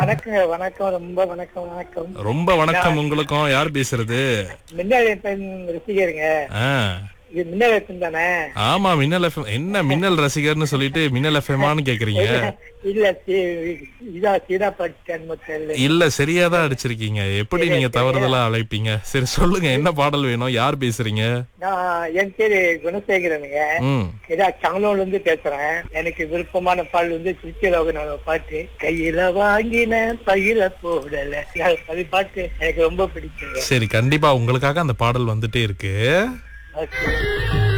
வணக்கங்க வணக்கம் ரொம்ப வணக்கம் வணக்கம் ரொம்ப வணக்கம் உங்களுக்கும் யார் பேசுறது மின்னல் எஃப்எம் ரசிகருங்க ஆ இது மின்னல் எஃப்எம் தானே ஆமா மின்னல் எஃப்எம் என்ன மின்னல் ரசிகர்னு சொல்லிட்டு மின்னல் எஃப்எம்மான்னு கேக்குறீங்க இல்ல சி- இதா சீதா பட்டன் முதல்ல இல்ல சரியாதான் அடிச்சிருக்கீங்க எப்படி நீங்க தவறுதலா அழைப்பீங்க சரி சொல்லுங்க என்ன பாடல் வேணும் யார் பேசுறீங்க நான் என் பேரு குணசேகரனுங்க ம் இதா சங்கலூர்ல இருந்து பேசுறேன் எனக்கு விருப்பமான பாடல் வந்து திருச்சிலோகனோட பாட்டு கையில வாங்கின பையில போடல அது பாட்டு எனக்கு ரொம்ப பிடிக்குங்க சரி கண்டிப்பா உங்களுக்காக அந்த பாடல் வந்துட்டே இருக்கு ஓகே